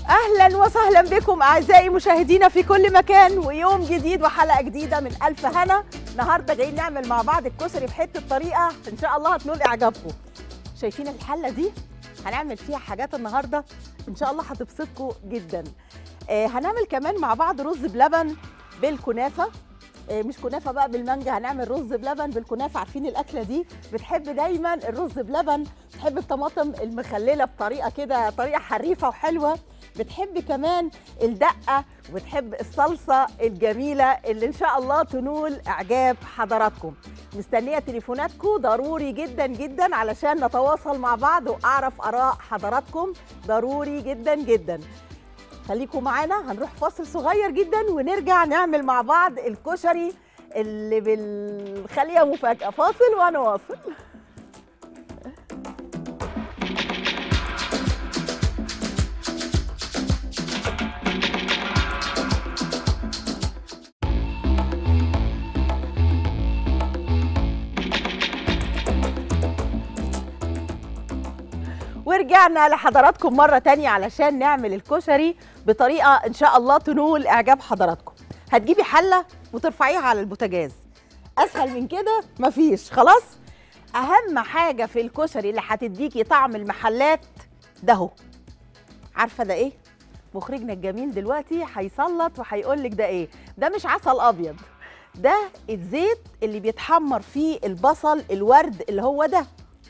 اهلا وسهلا بكم اعزائي مشاهدينا في كل مكان ويوم جديد وحلقه جديده من الف هنا النهارده جايين نعمل مع بعض الكشري بحته طريقه ان شاء الله هتنول اعجابكم شايفين الحله دي هنعمل فيها حاجات النهارده ان شاء الله هتبسطكم جدا آه هنعمل كمان مع بعض رز بلبن بالكنافه آه مش كنافه بقى بالمانجا هنعمل رز بلبن بالكنافه عارفين الاكله دي بتحب دايما الرز بلبن بتحب الطماطم المخلله بطريقه كده طريقه حريفه وحلوه بتحب كمان الدقه وبتحب الصلصه الجميله اللي ان شاء الله تنول اعجاب حضراتكم مستنيه تليفوناتكم ضروري جدا جدا علشان نتواصل مع بعض واعرف اراء حضراتكم ضروري جدا جدا خليكم معانا هنروح فاصل صغير جدا ونرجع نعمل مع بعض الكشري اللي بالخليه مفاجاه فاصل وانا واصل ورجعنا لحضراتكم مرة تانية علشان نعمل الكشري بطريقة إن شاء الله تنول إعجاب حضراتكم هتجيبي حلة وترفعيها على البوتاجاز أسهل من كده مفيش خلاص أهم حاجة في الكشري اللي هتديكي طعم المحلات ده هو عارفة ده إيه؟ مخرجنا الجميل دلوقتي هيسلط وهيقول لك ده إيه؟ ده مش عسل أبيض ده الزيت اللي بيتحمر فيه البصل الورد اللي هو ده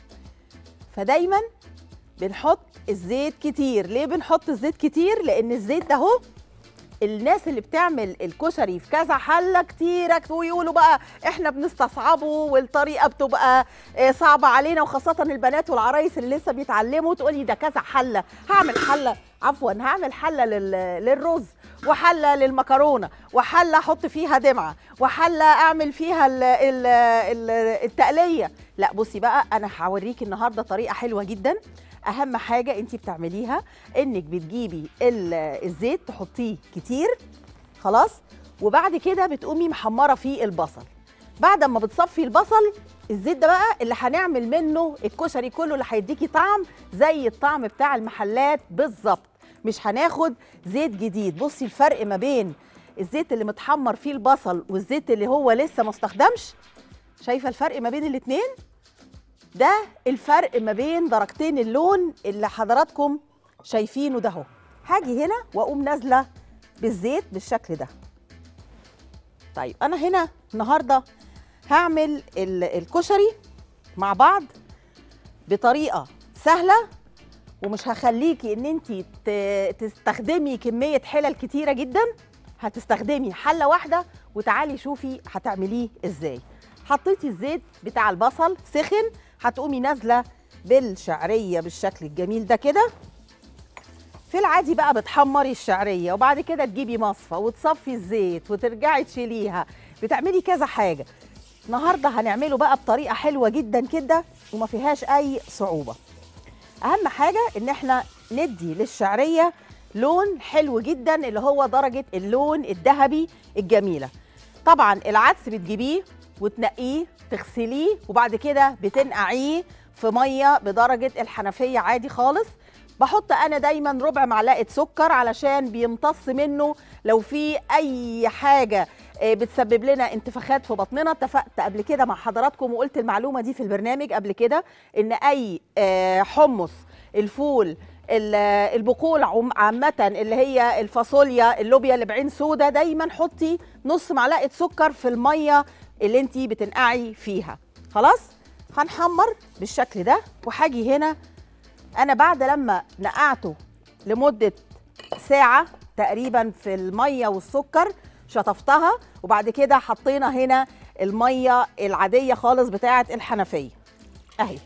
فدايما بنحط الزيت كتير ليه بنحط الزيت كتير لان الزيت ده اهو الناس اللي بتعمل الكشري في كذا حله كتيره ويقولوا بقى احنا بنستصعبه والطريقه بتبقى صعبه علينا وخاصه البنات والعرايس اللي لسه بيتعلموا تقولي ده كذا حله هعمل حله عفوا هعمل حله للرز وحله للمكرونه وحله احط فيها دمعه وحله اعمل فيها ال ال ال التقليه لا بصي بقى انا هوريكي النهارده طريقه حلوه جدا اهم حاجه انت بتعمليها انك بتجيبي الزيت تحطيه كتير خلاص وبعد كده بتقومي محمره فيه البصل بعد ما بتصفي البصل الزيت ده بقى اللي هنعمل منه الكشري كله اللي هيديكي طعم زي الطعم بتاع المحلات بالظبط مش هناخد زيت جديد بصي الفرق ما بين الزيت اللي متحمر فيه البصل والزيت اللي هو لسه ما استخدمش شايفه الفرق ما بين الاتنين ده الفرق ما بين درجتين اللون اللي حضراتكم شايفينه ده اهو هاجي هنا واقوم نازله بالزيت بالشكل ده طيب انا هنا النهارده هعمل الكشري مع بعض بطريقه سهله ومش هخليكي ان انت تستخدمي كميه حلل كتيره جدا هتستخدمي حله واحده وتعالي شوفي هتعمليه ازاي حطيتي الزيت بتاع البصل سخن هتقومي نازله بالشعريه بالشكل الجميل ده كده في العادي بقى بتحمري الشعريه وبعد كده تجيبي مصفى وتصفي الزيت وترجعي تشيليها بتعملي كذا حاجه النهارده هنعمله بقى بطريقه حلوه جدا كده وما فيهاش اي صعوبه اهم حاجه ان احنا ندي للشعريه لون حلو جدا اللي هو درجه اللون الذهبي الجميله طبعا العدس بتجيبيه وتنقيه تغسليه وبعد كده بتنقعيه في ميه بدرجه الحنفيه عادي خالص بحط انا دايما ربع معلقه سكر علشان بيمتص منه لو في اي حاجه بتسبب لنا انتفاخات في بطننا اتفقت قبل كده مع حضراتكم وقلت المعلومه دي في البرنامج قبل كده ان اي حمص الفول البقول عامة اللي هي الفاصوليا اللوبيا اللي بعين سودا دايما حطي نص معلقة سكر في المية اللي انت بتنقعي فيها خلاص هنحمر بالشكل ده وهاجي هنا انا بعد لما نقعته لمدة ساعة تقريبا في المية والسكر شطفتها وبعد كده حطينا هنا المية العادية خالص بتاعة الحنفية اهي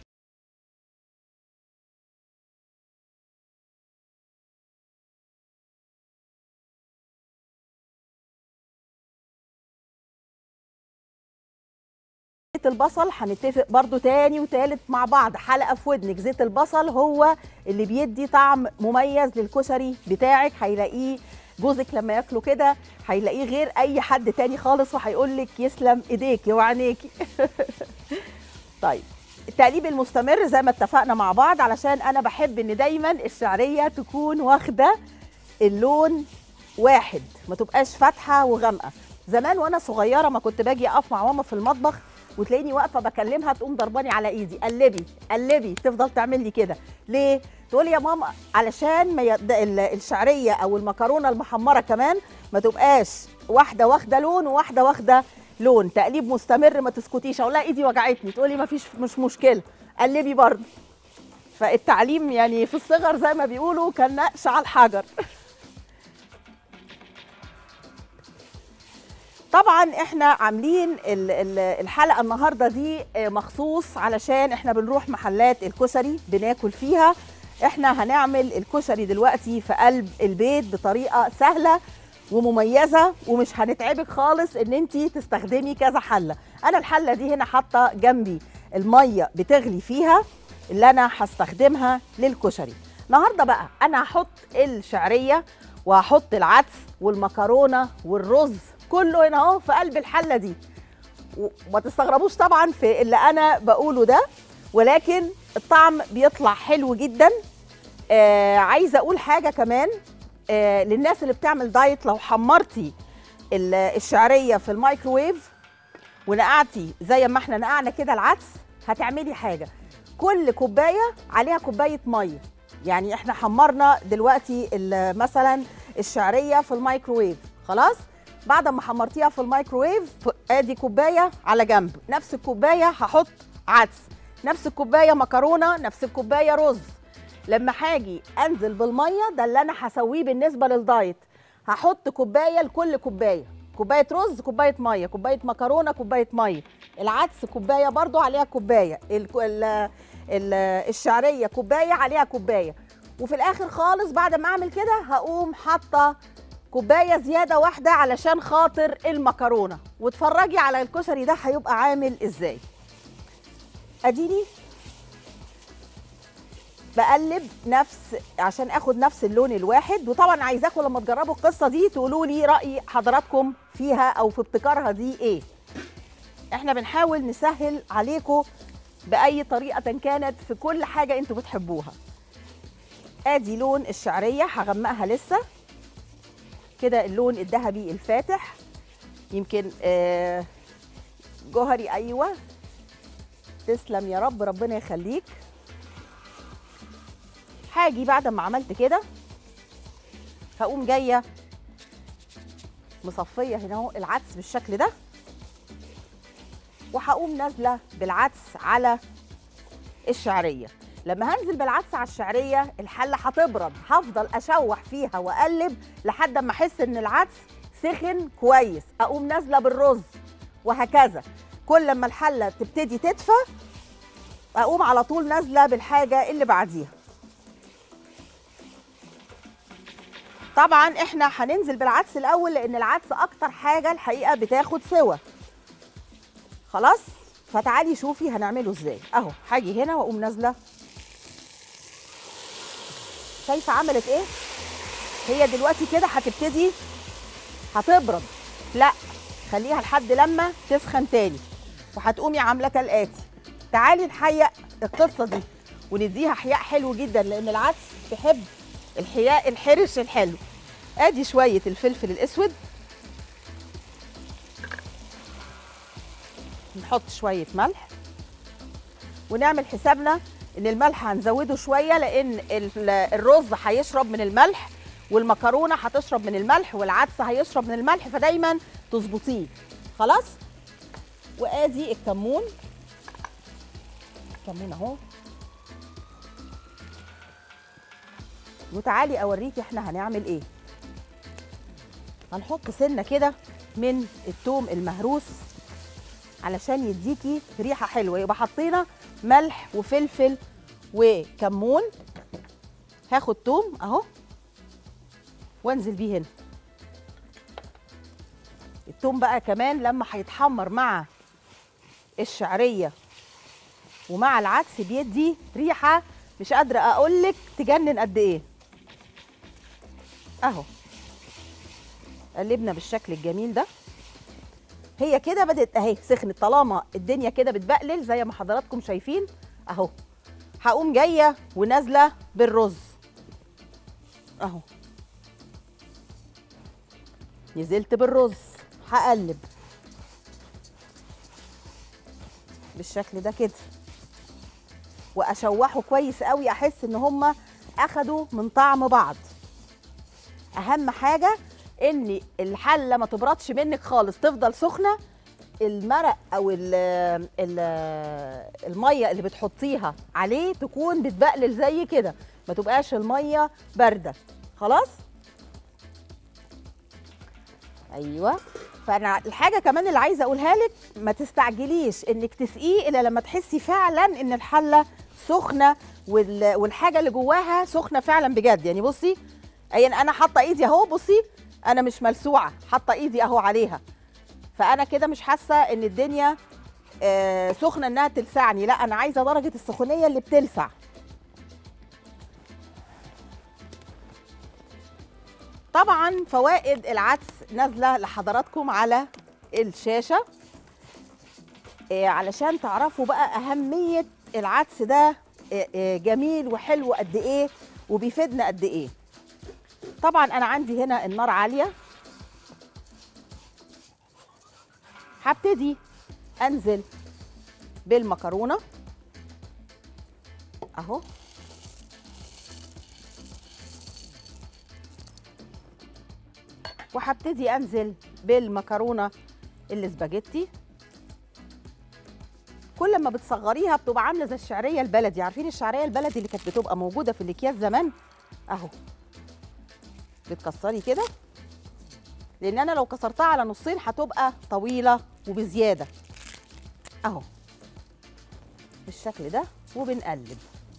زيت البصل هنتفق برضو تاني وتالت مع بعض حلقه في ودنك زيت البصل هو اللي بيدي طعم مميز للكشري بتاعك هيلاقيه جوزك لما ياكله كده هيلاقيه غير اي حد تاني خالص وهيقول لك يسلم ايديكي وعينيكي طيب التقليب المستمر زي ما اتفقنا مع بعض علشان انا بحب ان دايما الشعريه تكون واخده اللون واحد ما تبقاش فاتحه وغامقه زمان وانا صغيره ما كنت باجي اقف مع ماما في المطبخ وتلاقيني واقفه بكلمها تقوم ضرباني على ايدي قلبي قلبي تفضل تعمل لي كده ليه تقول يا ماما علشان ما يد... ال- الشعريه او المكرونه المحمره كمان ما تبقاش واحده واخده لون وواحده واخده لون تقليب مستمر ما تسكتيش اقول لها ايدي وجعتني تقولي ما فيش مش مشكله قلبي برضه فالتعليم يعني في الصغر زي ما بيقولوا كان نقش على الحجر طبعا احنا عاملين ال- ال- الحلقه النهارده دي آه، مخصوص علشان احنا بنروح محلات الكشري بناكل فيها احنا هنعمل الكشري دلوقتي في قلب البيت بطريقه سهله ومميزه ومش هنتعبك خالص ان انت تستخدمي كذا حله انا الحله دي هنا حاطه جنبي الميه بتغلي فيها اللي انا هستخدمها للكشري النهارده بقى انا هحط الشعريه وهحط العدس والمكرونه والرز كله هنا اهو في قلب الحله دي وما تستغربوش طبعا في اللي انا بقوله ده ولكن الطعم بيطلع حلو جدا آه عايزه اقول حاجه كمان آه للناس اللي بتعمل دايت لو حمرتي ال- الشعريه في الميكروويف ونقعتي زي ما احنا نقعنا كده العدس هتعملي حاجه كل كوبايه عليها كوبايه ميه يعني احنا حمرنا دلوقتي ال- مثلا الشعريه في الميكروويف خلاص بعد ما حمرتيها في الميكروويف ف- ادي كوبايه على جنب نفس الكوبايه هحط عدس نفس الكوبايه مكرونه نفس الكوبايه رز لما هاجي انزل بالميه ده اللي انا هسويه بالنسبه للدايت هحط كوبايه لكل كوبايه كوبايه رز كوبايه ميه كوبايه مكرونه كوبايه ميه العدس كوبايه برضو عليها كوبايه ال ال ال الشعريه كوبايه عليها كوبايه وفي الاخر خالص بعد ما اعمل كده هقوم حاطه كوبايه زياده واحده علشان خاطر المكرونه واتفرجي على الكشري ده هيبقى عامل ازاي اديني بقلب نفس عشان اخد نفس اللون الواحد وطبعا عايزاكم لما تجربوا القصه دي تقولوا لي راي حضراتكم فيها او في ابتكارها دي ايه احنا بنحاول نسهل عليكم باي طريقه كانت في كل حاجه انتوا بتحبوها ادي لون الشعريه هغمقها لسه كده اللون الذهبي الفاتح يمكن آه جوهري ايوه تسلم يا رب ربنا يخليك هاجي بعد ما عملت كده هقوم جايه مصفيه هنا اهو العدس بالشكل ده وهقوم نازله بالعدس على الشعريه لما هنزل بالعدس على الشعريه الحله هتبرد هفضل اشوح فيها واقلب لحد ما احس ان العدس سخن كويس اقوم نازله بالرز وهكذا كل ما الحله تبتدي تدفى اقوم على طول نازله بالحاجه اللي بعديها طبعا احنا هننزل بالعدس الاول لان العدس اكتر حاجه الحقيقه بتاخد سوا خلاص فتعالي شوفي هنعمله ازاي اهو هاجي هنا واقوم نازله شايفه عملت ايه هي دلوقتي كده هتبتدي هتبرد لا خليها لحد لما تسخن تاني وهتقومي عامله كالاتي تعالي نحيق القصه دي ونديها حياء حلو جدا لان العدس بيحب الحياء الحرش الحلو ادي شويه الفلفل الاسود نحط شويه ملح ونعمل حسابنا ان الملح هنزوده شويه لان ال- الرز هيشرب من الملح والمكرونه هتشرب من الملح والعدس هيشرب من الملح فدايما تظبطيه خلاص وادي الكمون كمون اهو وتعالي اوريكي احنا هنعمل ايه هنحط سنه كده من التوم المهروس علشان يديكي ريحه حلوه يبقى حطينا ملح وفلفل وكمون هاخد توم اهو وانزل بيه هنا التوم بقى كمان لما هيتحمر مع الشعريه ومع العدس بيدي ريحه مش قادره اقول لك تجنن قد ايه اهو قلبنا بالشكل الجميل ده هي كده بدات اهي سخنت طالما الدنيا كده بتبقلل زي ما حضراتكم شايفين اهو هقوم جايه ونازله بالرز اهو نزلت بالرز هقلب بالشكل ده كده واشوحه كويس قوي احس ان هما اخدوا من طعم بعض اهم حاجه ان الحله ما تبردش منك خالص تفضل سخنه المرق او ال ال الميه اللي بتحطيها عليه تكون بتبقلل زي كده ما تبقاش الميه بارده خلاص ايوه فانا الحاجه كمان اللي عايزه اقولها لك ما تستعجليش انك تسقيه الا لما تحسي فعلا ان الحله سخنه وال- والحاجه اللي جواها سخنه فعلا بجد يعني بصي يعني انا حاطه ايدي اهو بصي انا مش ملسوعه حاطه ايدي اهو عليها فانا كده مش حاسه ان الدنيا آه، سخنه انها تلسعني لا انا عايزه درجه السخونيه اللي بتلسع طبعا فوائد العدس نازله لحضراتكم على الشاشه آه، علشان تعرفوا بقى اهميه العدس ده آه، آه، جميل وحلو قد ايه وبيفيدنا قد ايه طبعا انا عندي هنا النار عاليه هبتدي انزل بالمكرونه اهو وهبتدي انزل بالمكرونه الاسباجيتي كل ما بتصغريها بتبقى عامله زي الشعريه البلدي عارفين الشعريه البلدي اللي كانت بتبقى موجوده في الاكياس زمان اهو بتكسري كده لان انا لو كسرتها على نصين هتبقى طويله وبزياده اهو بالشكل ده وبنقلب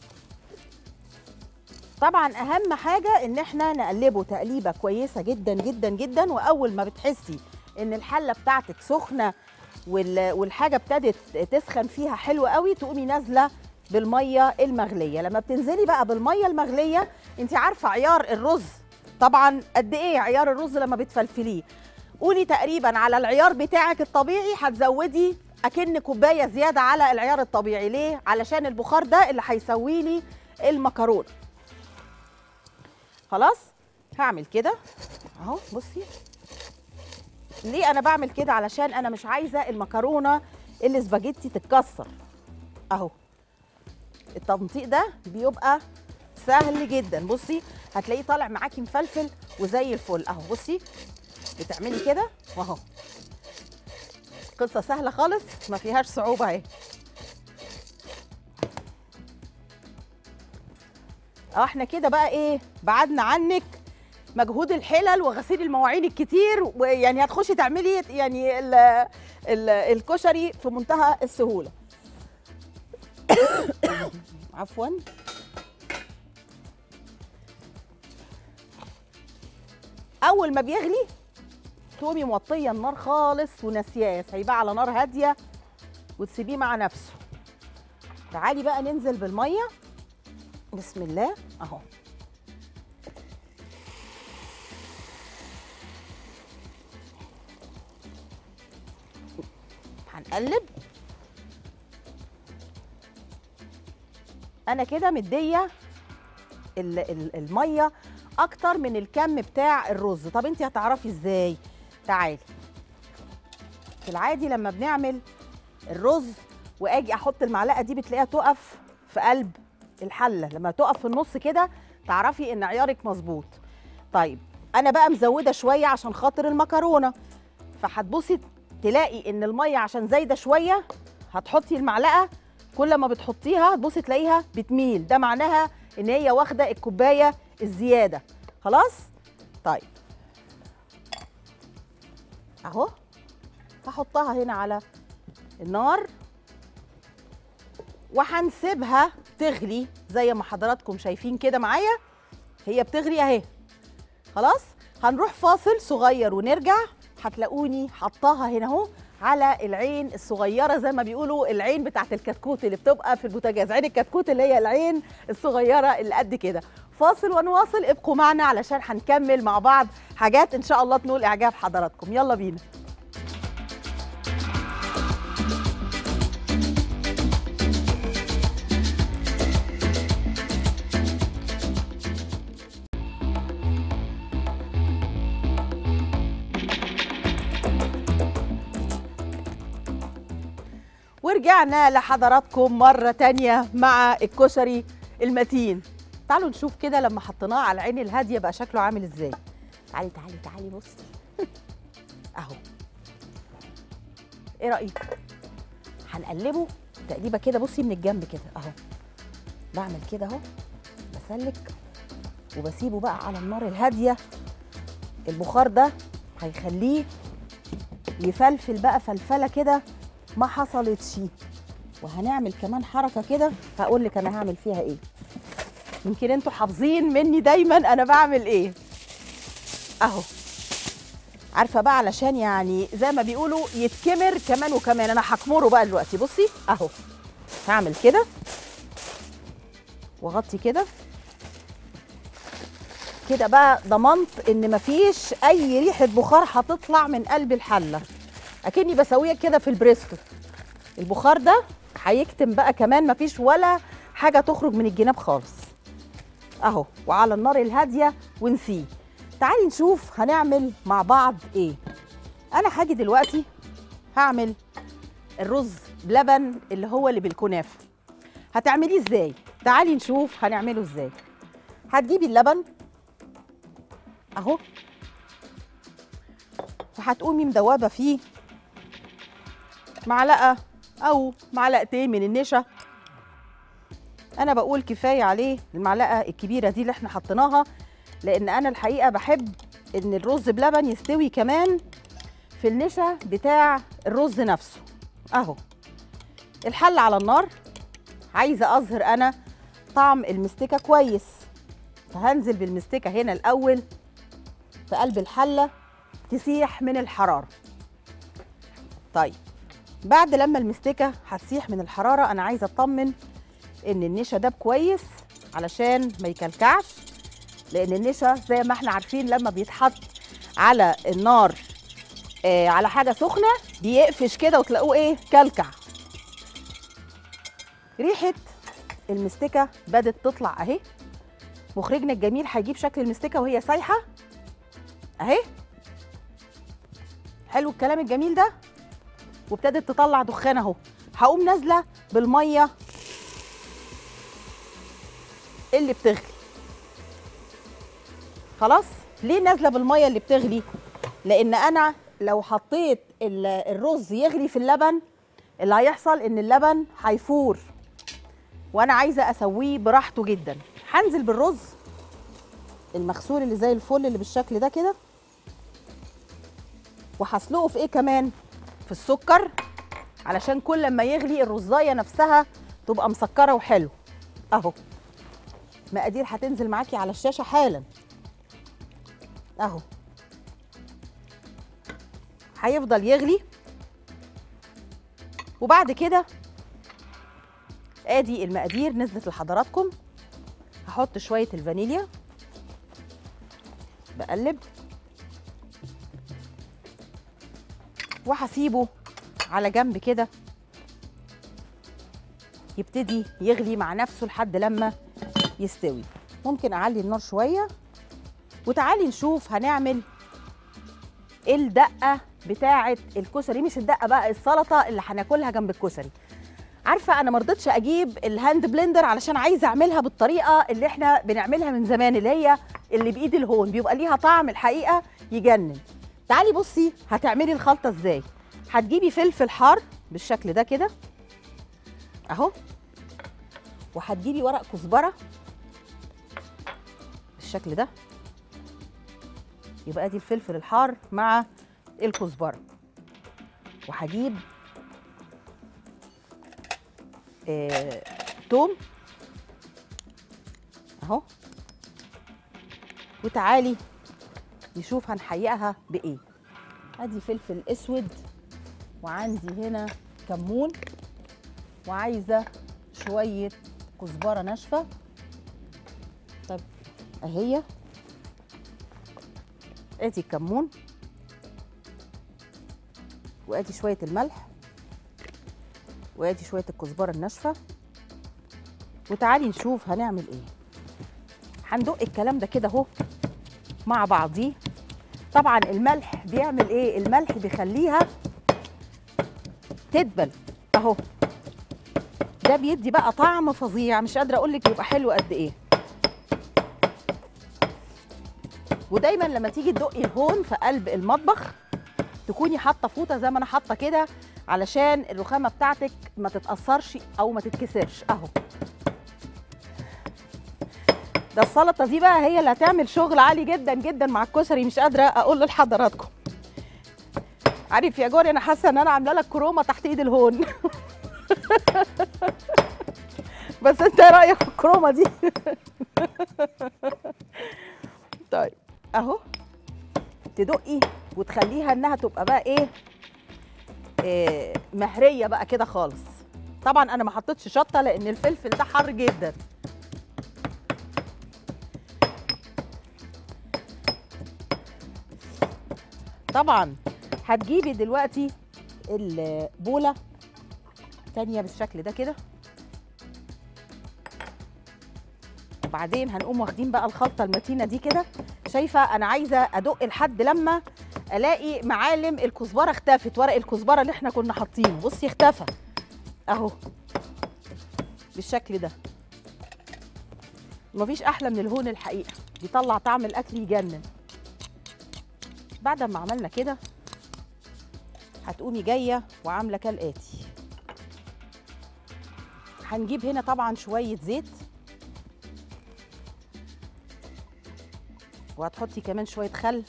طبعا اهم حاجه ان احنا نقلبه تقليبه كويسه جدا جدا جدا واول ما بتحسي ان الحله بتاعتك سخنه وال- والحاجه ابتدت تسخن فيها حلو قوي تقومي نازله بالميه المغليه لما بتنزلي بقى بالميه المغليه انت عارفه عيار الرز طبعا قد ايه عيار الرز لما بتفلفليه قولي تقريبا على العيار بتاعك الطبيعي هتزودي اكن كوبايه زياده على العيار الطبيعي ليه علشان البخار ده اللي هيسوي لي المكرونه خلاص هعمل كده اهو بصي ليه انا بعمل كده علشان انا مش عايزه المكرونه الاسباجيتي تتكسر اهو التنطيق ده بيبقى سهل جدا بصي هتلاقيه طالع معاكي مفلفل وزي الفل اهو بصي بتعملي كده واهو قصه سهله خالص ما فيهاش صعوبه اهي اه احنا كده بقى ايه بعدنا عنك مجهود الحلل وغسيل المواعين الكتير ويعني هتخشي تعملي يعني ال ال الكشري في منتهى السهوله عفوا اول ما بيغلي تقومي موطيه النار خالص وناسياه سايباه على نار هاديه وتسيبيه مع نفسه تعالي بقى ننزل بالميه بسم الله اهو هنقلب انا كده مديه ال- ال- الميه اكتر من الكم بتاع الرز طب انت هتعرفي ازاي تعالي في العادي لما بنعمل الرز واجي احط المعلقه دي بتلاقيها تقف في قلب الحله لما تقف في النص كده تعرفي ان عيارك مظبوط طيب انا بقى مزوده شويه عشان خاطر المكرونه فهتبصي تلاقي ان الميه عشان زايده شويه هتحطي المعلقه كل ما بتحطيها تبصي تلاقيها بتميل ده معناها ان هي واخده الكوبايه الزياده خلاص طيب اهو هحطها هنا على النار وهنسيبها تغلي زي ما حضراتكم شايفين كده معايا هي بتغلي اهي خلاص هنروح فاصل صغير ونرجع هتلاقوني حطاها هنا اهو على العين الصغيره زي ما بيقولوا العين بتاعت الكتكوت اللي بتبقى في البوتاجاز عين الكتكوت اللي هي العين الصغيره اللي قد كده فاصل ونواصل ابقوا معنا علشان هنكمل مع بعض حاجات ان شاء الله تنول اعجاب حضراتكم يلا بينا ورجعنا لحضراتكم مرة تانية مع الكشري المتين تعالوا نشوف كده لما حطيناه على العين الهادية بقى شكله عامل ازاي تعالي تعالي تعالي بصي اهو ايه رأيك هنقلبه تقليبة كده بصي من الجنب كده اهو بعمل كده اهو بسلك وبسيبه بقى على النار الهادية البخار ده هيخليه يفلفل بقى فلفله كده ما حصلتش وهنعمل كمان حركه كده هقول لك انا هعمل فيها ايه يمكن انتوا حافظين مني دايما انا بعمل ايه اهو عارفه بقى علشان يعني زي ما بيقولوا يتكمر كمان وكمان انا هكمره بقى دلوقتي بصي اهو هعمل كده واغطي كده كده بقى ضمنت ان مفيش اي ريحه بخار هتطلع من قلب الحله اكني بسويها كده في البريستو البخار ده هيكتم بقى كمان مفيش ولا حاجه تخرج من الجناب خالص اهو وعلى النار الهاديه ونسيه تعالي نشوف هنعمل مع بعض ايه انا هاجي دلوقتي هعمل الرز بلبن اللي هو اللي بالكنافه هتعمليه ازاي تعالي نشوف هنعمله ازاي هتجيبي اللبن اهو وهتقومي مدوبه فيه معلقه او معلقتين من النشا انا بقول كفايه عليه المعلقه الكبيره دي اللي احنا حطيناها لان انا الحقيقه بحب ان الرز بلبن يستوي كمان في النشا بتاع الرز نفسه اهو الحل على النار عايزه اظهر انا طعم المستكه كويس فهنزل بالمستكه هنا الاول في قلب الحله تسيح من الحراره طيب بعد لما المستكه هتسيح من الحراره انا عايزه اطمن ان النشا داب كويس علشان ما يكلكعش لان النشا زي ما احنا عارفين لما بيتحط على النار آه على حاجه سخنه بيقفش كده وتلاقوه ايه كلكع ريحه المستكه بدت تطلع اهي مخرجنا الجميل هيجيب شكل المستكه وهي سايحه اهي حلو الكلام الجميل ده وابتدت تطلع دخان اهو هقوم نازله بالميه اللي بتغلي خلاص ليه نازله بالميه اللي بتغلي لان انا لو حطيت ال- الرز يغلي في اللبن اللي هيحصل ان اللبن هيفور وانا عايزه اسويه براحته جدا هنزل بالرز المغسول اللي زي الفل اللي بالشكل ده كده وهسلقه في ايه كمان في السكر علشان كل ما يغلي الرزايه نفسها تبقى مسكره وحلو اهو مقادير هتنزل معاكي على الشاشه حالا اهو هيفضل يغلي وبعد كده ادي المقادير نزلت لحضراتكم هحط شويه الفانيليا بقلب وهسيبه على جنب كده يبتدي يغلي مع نفسه لحد لما يستوي ممكن اعلي النار شويه وتعالي نشوف هنعمل الدقه بتاعه الكشري مش الدقه بقى السلطه اللي هناكلها جنب الكشري عارفه انا ما رضيتش اجيب الهاند بلندر علشان عايزه اعملها بالطريقه اللي احنا بنعملها من زمان اللي هي اللي بايد الهون بيبقى ليها طعم الحقيقه يجنن تعالي بصي هتعملي الخلطه ازاي هتجيبي فلفل حار بالشكل ده كده اهو وهتجيبي ورق كزبره بالشكل ده يبقى دي الفلفل الحار مع الكزبره وهجيب آه، توم اهو وتعالي نشوف هنحيقها بايه ادي فلفل اسود وعندي هنا كمون وعايزه شويه كزبره ناشفه طب اهي ادي الكمون وادي شويه الملح وادي شويه الكزبره الناشفه وتعالي نشوف هنعمل ايه هندق الكلام ده كده اهو مع بعضيه طبعا الملح بيعمل ايه الملح بيخليها تدبل اهو ده بيدي بقى طعم فظيع مش قادره اقول لك بيبقى حلو قد ايه ودايما لما تيجي تدقي الهون في قلب المطبخ تكوني حاطه فوطه زي ما انا حاطه كده علشان الرخامه بتاعتك ما تتاثرش او ما تتكسرش اهو ده السلطه دي بقى هي اللي هتعمل شغل عالي جدا جدا مع الكشري مش قادره اقول لحضراتكم عارف يا جوري انا حاسه ان انا عامله لك كرومه تحت ايد الهون بس انت ايه رايك في الكرومه دي طيب اهو تدقي وتخليها انها تبقى بقى ايه, إيه مهريه بقى كده خالص طبعا انا ما حطيتش شطه لان الفلفل ده حر جدا طبعا هتجيبي دلوقتي البوله تانية بالشكل ده كده وبعدين هنقوم واخدين بقى الخلطه المتينه دي كده شايفه انا عايزه ادق لحد لما الاقي معالم الكزبره اختفت ورق الكزبره اللي احنا كنا حاطينه بصي اختفى اهو بالشكل ده مفيش احلى من الهون الحقيقه بيطلع طعم الاكل يجنن بعد ما عملنا كده هتقومي جايه وعامله كالاتي هنجيب هنا طبعا شويه زيت وهتحطي كمان شويه خل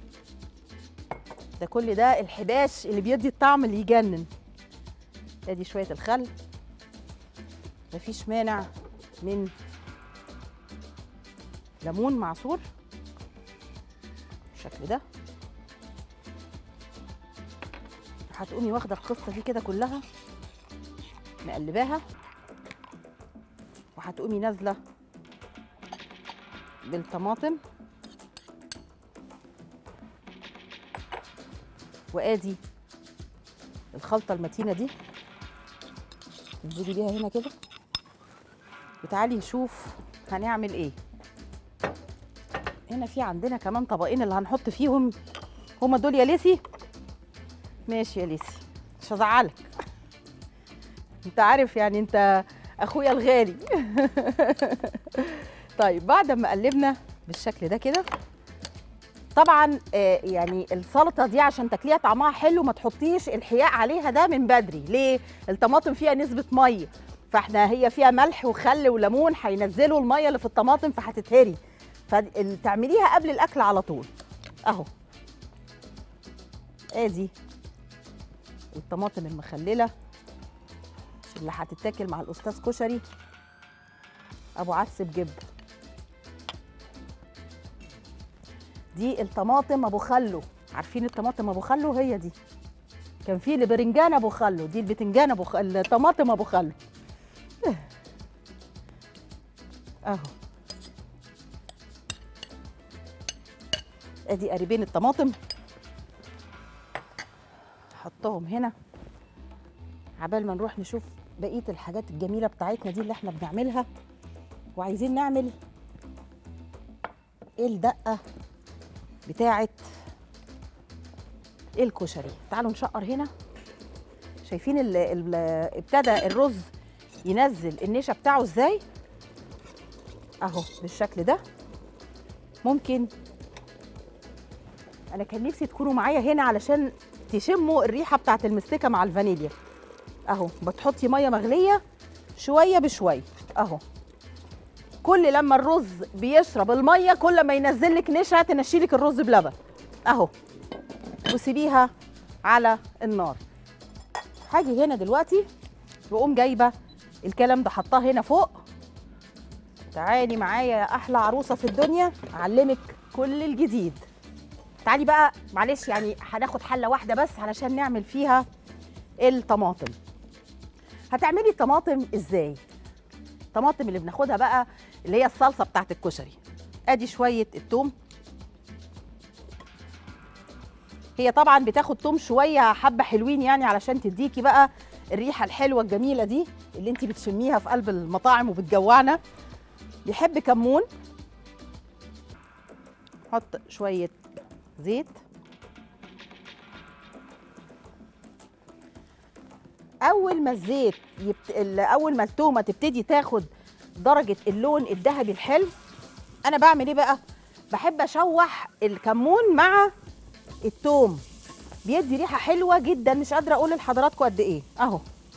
ده كل ده الحباش اللي بيدي الطعم اللي يجنن ادي شويه الخل مفيش مانع من ليمون معصور بالشكل ده هتقومي واخده القصه دي كده كلها مقلباها وهتقومي نازله بالطماطم وادي الخلطه المتينه دي تنزلي بيها هنا كده وتعالي نشوف هنعمل ايه هنا في عندنا كمان طبقين اللي هنحط فيهم هما دول يا ليسي ماشي يا ليسي مش هزعلك انت عارف يعني انت اخويا الغالي طيب بعد ما قلبنا بالشكل ده كده طبعا آه، يعني السلطه دي عشان تاكليها طعمها حلو ما تحطيش الحياء عليها ده من بدري ليه الطماطم فيها نسبه ميه فاحنا هي فيها ملح وخل وليمون هينزلوا الميه اللي في الطماطم فهتتهري فتعمليها قبل الاكل على طول اهو ادي الطماطم المخلله اللي هتتاكل مع الاستاذ كشري ابو عدس بجبه دي الطماطم ابو خلو عارفين الطماطم ابو خلو هي دي كان في البرنجان ابو خلو دي البتنجان ابو خلو الطماطم ابو خلو اهو ادي قريبين الطماطم حطهم هنا عبال ما نروح نشوف بقيه الحاجات الجميله بتاعتنا دي اللي احنا بنعملها وعايزين نعمل الدقه بتاعه الكشري تعالوا نشقر هنا شايفين ال ال ابتدى الرز ينزل النشا بتاعه ازاي اهو بالشكل ده ممكن انا كان نفسي تكونوا معايا هنا علشان تشموا الريحه بتاعه المستكه مع الفانيليا اهو بتحطي ميه مغليه شويه بشويه اهو كل لما الرز بيشرب الميه كل ما ينزل لك نشا تنشي لك الرز بلبن اهو وسيبيها على النار هاجي هنا دلوقتي واقوم جايبه الكلام ده حطاه هنا فوق تعالي معايا يا احلى عروسه في الدنيا اعلمك كل الجديد تعالي بقى معلش يعني هناخد حله واحده بس علشان نعمل فيها الطماطم هتعملي الطماطم ازاي الطماطم اللي بناخدها بقى اللي هي الصلصه بتاعت الكشري ادي شويه التوم هي طبعا بتاخد توم شويه حبه حلوين يعني علشان تديكي بقى الريحه الحلوه الجميله دي اللي انت بتشميها في قلب المطاعم وبتجوعنا بيحب كمون حط شويه زيت اول ما الزيت يبت... ال- اول ما التومه تبتدي تاخد درجه اللون الذهبي الحلو انا بعمل ايه بقى بحب اشوح الكمون مع التوم بيدي ريحه حلوه جدا مش قادره اقول لحضراتكم قد ايه اهو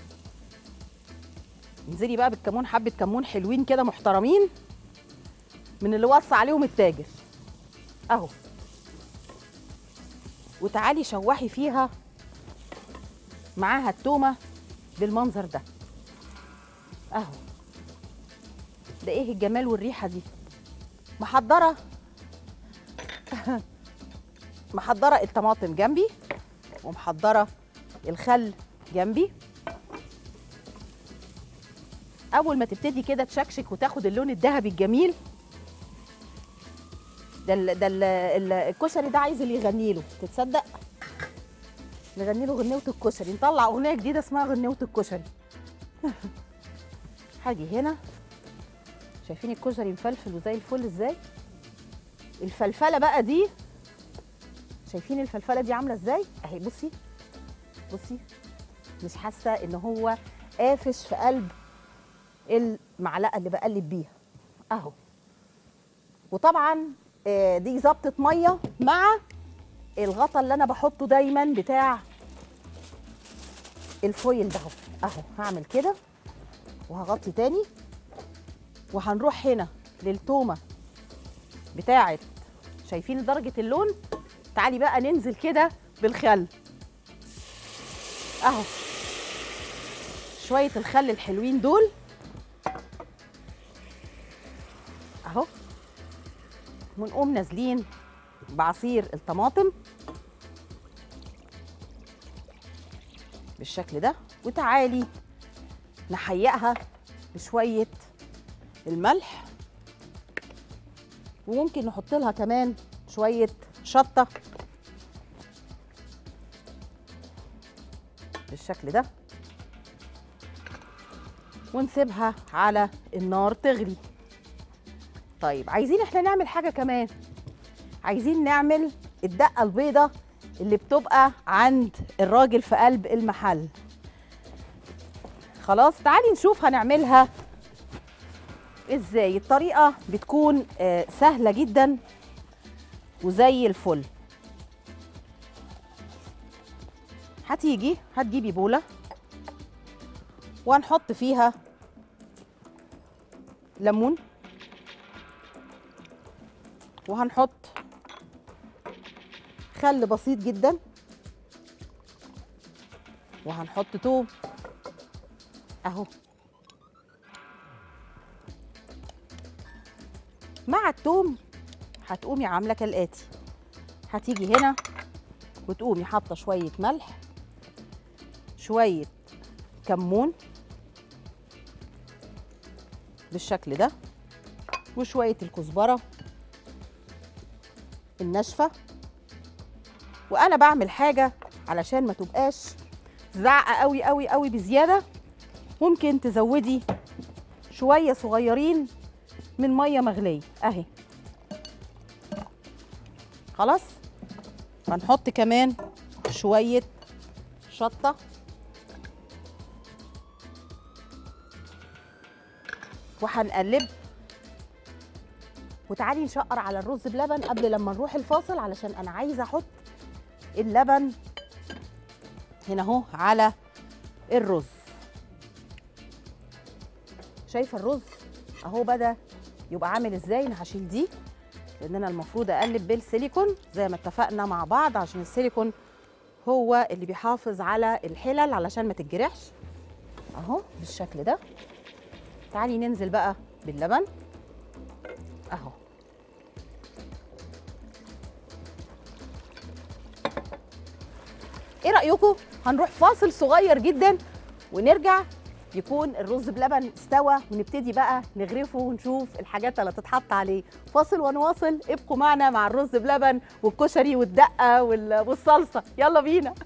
انزلي بقى بالكمون حبه كمون حلوين كده محترمين من اللي وصى عليهم التاجر اهو وتعالي شوحي فيها معاها التومه بالمنظر ده اهو ده ايه الجمال والريحه دي محضره محضره الطماطم جنبي ومحضره الخل جنبي اول ما تبتدي كده تشكشك وتاخد اللون الذهبي الجميل ده ال ده ال ال الكشري ده عايز اللي يغني له تتصدق نغني له غنيوه الكشري نطلع اغنيه جديده اسمها غنيوه الكشري هاجي هنا شايفين الكشري مفلفل وزي الفل ازاي الفلفله بقى دي شايفين الفلفله دي عامله ازاي اهي بصي بصي مش حاسه ان هو قافش في قلب المعلقه اللي بقلب بيها اهو وطبعا آه، دي ظبطه ميه مع الغطا اللي انا بحطه دايما بتاع الفويل ده اهو اهو هعمل كده وهغطي تاني وهنروح هنا للتومه بتاعه شايفين درجه اللون تعالي بقى ننزل كده بالخل اهو شويه الخل الحلوين دول اهو ونقوم نازلين بعصير الطماطم بالشكل ده وتعالي نحيقها بشويه الملح وممكن نحط لها كمان شويه شطه بالشكل ده ونسيبها على النار تغلي طيب عايزين احنا نعمل حاجه كمان عايزين نعمل الدقه البيضه اللي بتبقى عند الراجل في قلب المحل خلاص تعالي نشوف هنعملها ازاي الطريقه بتكون آه، سهله جدا وزي الفل هتيجي هتجيبي بوله وهنحط فيها ليمون وهنحط خل بسيط جدا وهنحط توم اهو مع التوم هتقومي عامله كالاتي هتيجي هنا وتقومي حاطه شويه ملح شويه كمون بالشكل ده وشويه الكزبره الناشفه وانا بعمل حاجه علشان ما تبقاش زعقه قوي قوي قوي بزياده ممكن تزودي شويه صغيرين من ميه مغليه اهي خلاص هنحط كمان شويه شطه وهنقلب وتعالي نشقر على الرز بلبن قبل لما نروح الفاصل علشان انا عايزه احط اللبن هنا اهو على الرز شايفه الرز اهو بدا يبقى عامل ازاي انا هشيل دي لان انا المفروض اقلب بالسيليكون زي ما اتفقنا مع بعض عشان السيليكون هو اللي بيحافظ على الحلل علشان ما تتجرحش اهو بالشكل ده تعالي ننزل بقى باللبن اهو ايه رايكم هنروح فاصل صغير جدا ونرجع يكون الرز بلبن استوى ونبتدي بقى نغرفه ونشوف الحاجات اللي هتتحط عليه فاصل ونواصل ابقوا معنا مع الرز بلبن والكشري والدقه وال- والصلصه يلا بينا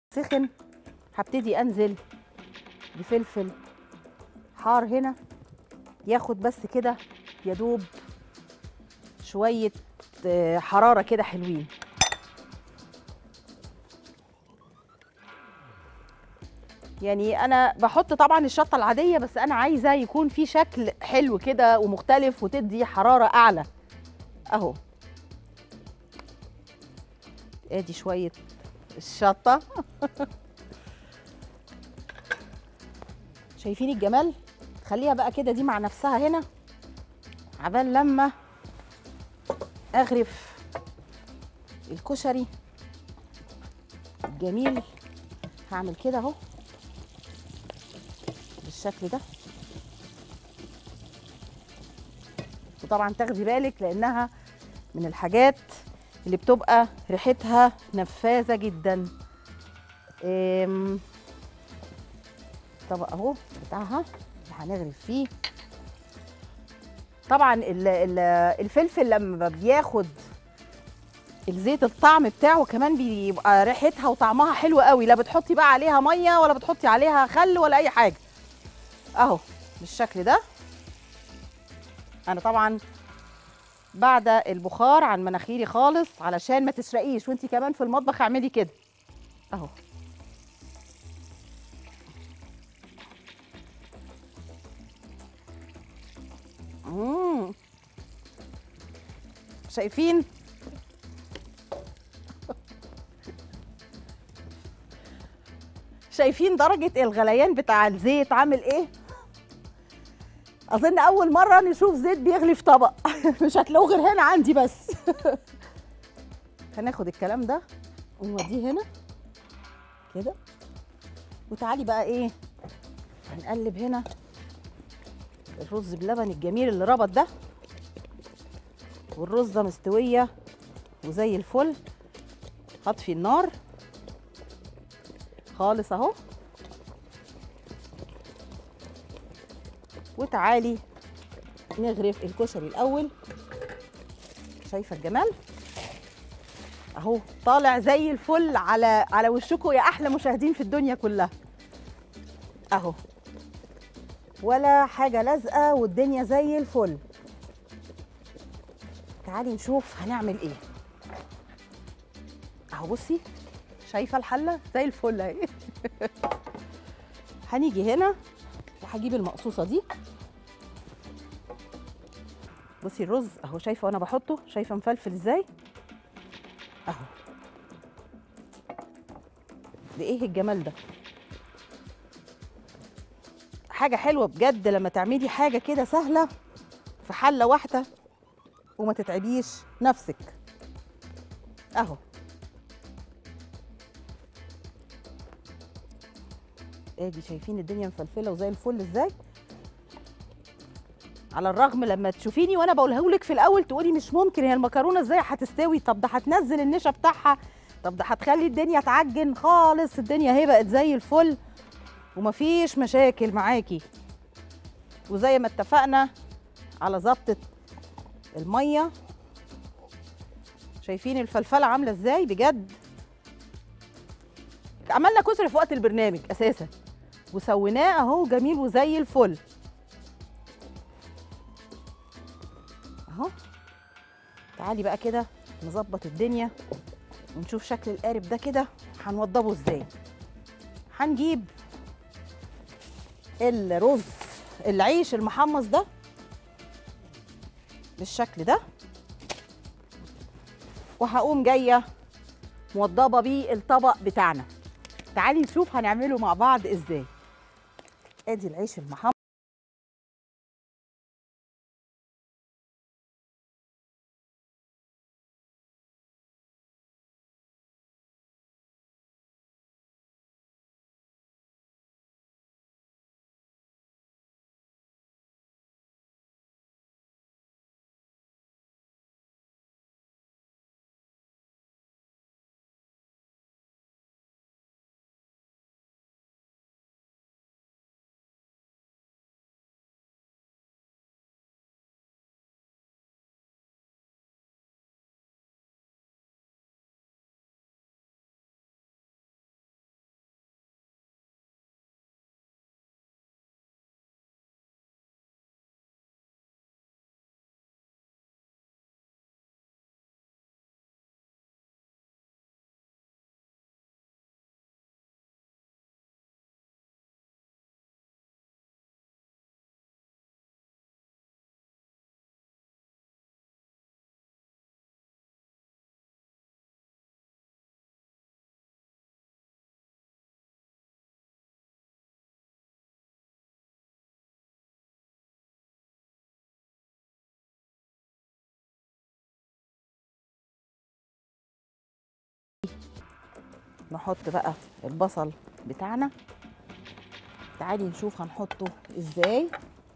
سخن هبتدي انزل بفلفل حار هنا ياخد بس كده يا دوب شويه آه، حراره كده حلوين يعني انا بحط طبعا الشطه العاديه بس انا عايزه يكون في شكل حلو كده ومختلف وتدي حراره اعلى اهو ادي شويه الشطه شايفين الجمال خليها بقى كده دي مع نفسها هنا عبال لما اغرف الكشري الجميل هعمل كده اهو بالشكل ده وطبعا تاخدي بالك لانها من الحاجات اللي بتبقى ريحتها نفاذه جدا أم، طبق اهو بتاعها اللي هنغرف فيه طبعا ال- ال- الفلفل لما بياخد الزيت الطعم بتاعه كمان بيبقى ريحتها وطعمها حلو قوي لا بتحطي بقى عليها ميه ولا بتحطي عليها خل ولا اي حاجه اهو بالشكل ده انا طبعا بعد البخار عن مناخيري خالص علشان ما تسرقيش وانتي كمان في المطبخ اعملي كده اهو مم. شايفين شايفين درجة الغليان بتاع الزيت عامل ايه؟ أظن أول مرة نشوف زيت بيغلي في طبق مش هتلاقوه غير هنا عندي بس هناخد الكلام ده ونوديه هنا كده وتعالي بقى ايه هنقلب هنا الرز بلبن الجميل اللي ربط ده والرزة مستوية وزي الفل هطفي النار خالص اهو وتعالي نغرف الكشري الاول شايفه الجمال اهو طالع زي الفل على على وشكم يا احلى مشاهدين في الدنيا كلها اهو ولا حاجه لازقه والدنيا زي الفل تعالي نشوف هنعمل ايه اهو بصي شايفه الحله زي الفل اهي هنيجي هنا وهجيب المقصوصه دي بصي الرز اهو شايفه وانا بحطه شايفه مفلفل ازاي اهو ده ايه الجمال ده حاجه حلوه بجد لما تعملي حاجه كده سهله في حله واحده وما تتعبيش نفسك اهو ادي شايفين الدنيا مفلفله وزي الفل ازاي على الرغم لما تشوفيني وانا بقولها لك في الاول تقولي مش ممكن هي المكرونه ازاي هتستوي طب ده هتنزل النشا بتاعها طب ده هتخلي الدنيا تعجن خالص الدنيا اهي بقت زي الفل ومفيش مشاكل معاكي وزي ما اتفقنا على ظبطه الميه شايفين الفلفله عامله ازاي بجد عملنا كسر في وقت البرنامج اساسا وسويناه اهو جميل وزي الفل اهو تعالي بقى كده نظبط الدنيا ونشوف شكل القارب ده كده هنوضبه ازاي هنجيب الرز العيش المحمص ده بالشكل ده وهقوم جايه موضبه بيه الطبق بتاعنا تعالي نشوف هنعمله مع بعض ازاي ادي العيش المحمص نحط بقى البصل بتاعنا تعالي نشوف هنحطه ازاي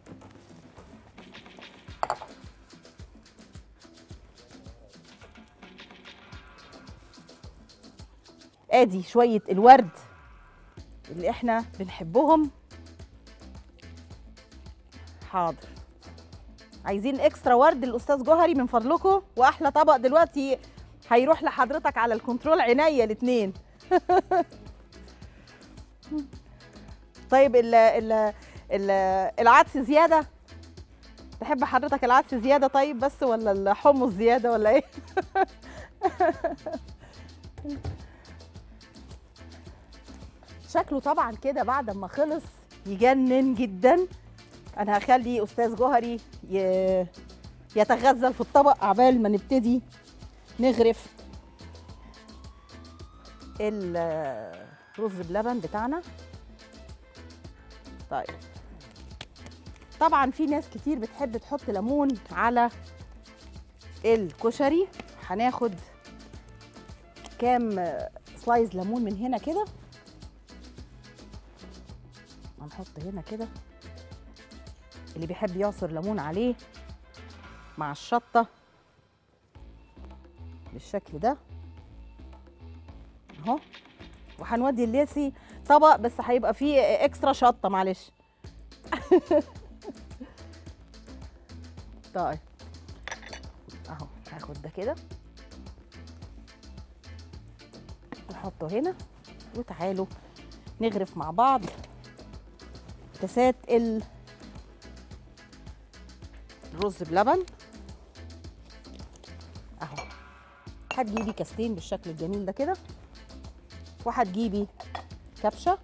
ادي شويه الورد اللي احنا بنحبهم حاضر عايزين اكسترا ورد الاستاذ جوهري من فضلكم واحلى طبق دلوقتي هيروح لحضرتك على الكنترول عينيا الاثنين طيب ال ال ال العدس زياده تحب حضرتك العدس زياده طيب بس ولا الحمص زياده ولا ايه شكله طبعا كده بعد ما خلص يجنن جدا انا هخلي استاذ جوهري ي- يتغزل في الطبق عبال ما نبتدي نغرف الرز بلبن بتاعنا طيب طبعا في ناس كتير بتحب تحط ليمون على الكشري هناخد كام سلايز ليمون من هنا كده هنحط هنا كده اللي بيحب يعصر ليمون عليه مع الشطه بالشكل ده اهو وهنودي الليسي طبق بس هيبقى فيه اكسترا شطه معلش طيب اهو هاخد ده كده نحطه هنا وتعالوا نغرف مع بعض كاسات ال- الرز بلبن اهو هتجيبي كاستين بالشكل الجميل ده كده وهتجيبي كبشه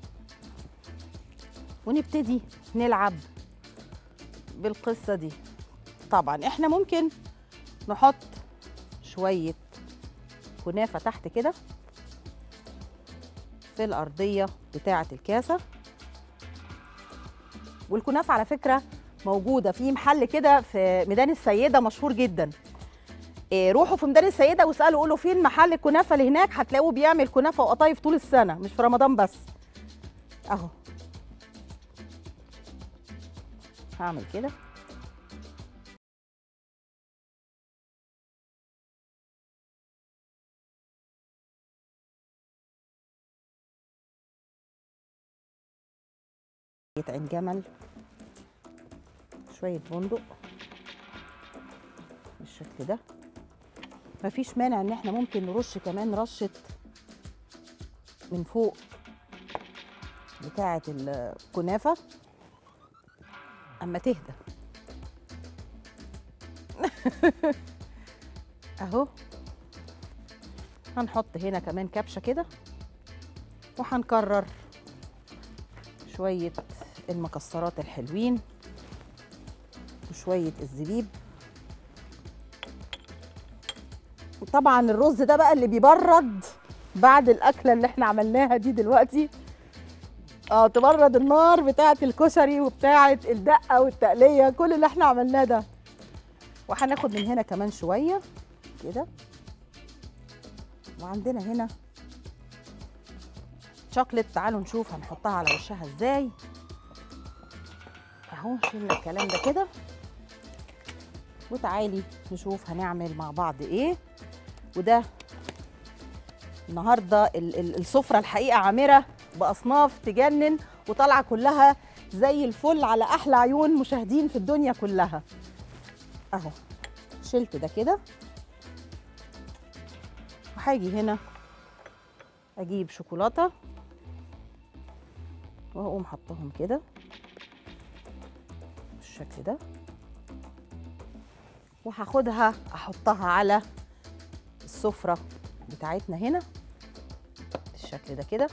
ونبتدي نلعب بالقصه دي طبعا احنا ممكن نحط شويه كنافه تحت كده في الارضيه بتاعه الكاسه والكنافه على فكره موجوده في محل كده في ميدان السيده مشهور جدا إيه، روحوا في ميدان السيده واسالوا قولوا فين محل الكنافه اللي هناك هتلاقوه بيعمل كنافه وقطايف طول السنه مش في رمضان بس اهو هعمل كده شوية عين جمل شوية بندق بالشكل ده مفيش مانع ان احنا ممكن نرش كمان رشة من فوق بتاعة الكنافة اما تهدى اهو هنحط هنا كمان كبشة كده وهنكرر شوية المكسرات الحلوين وشوية الزبيب وطبعا الرز ده بقى اللي بيبرد بعد الأكلة اللي احنا عملناها دي دلوقتي اه تبرد النار بتاعة الكشري وبتاعة الدقة والتقلية كل اللي احنا عملناه ده وهناخد من هنا كمان شوية كده وعندنا هنا شوكليت تعالوا نشوف هنحطها على وشها ازاي اهو شلنا الكلام ده كده وتعالي نشوف هنعمل مع بعض ايه وده النهارده ال- ال- السفره الحقيقه عامره باصناف تجنن وطالعه كلها زي الفل على احلى عيون مشاهدين في الدنيا كلها اهو شلت ده كده وهاجي هنا اجيب شوكولاته واقوم حطهم كده بالشكل ده وهاخدها احطها على السفره بتاعتنا هنا بالشكل ده كده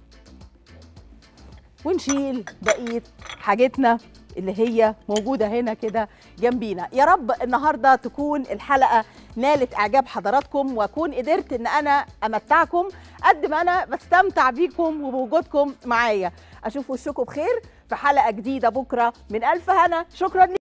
ونشيل بقيه حاجتنا اللي هي موجوده هنا كده جنبينا يا رب النهارده تكون الحلقه نالت اعجاب حضراتكم واكون قدرت ان انا امتعكم قد ما انا بستمتع بيكم وبوجودكم معايا اشوف وشكم بخير في حلقه جديده بكره من الف هنا شكرا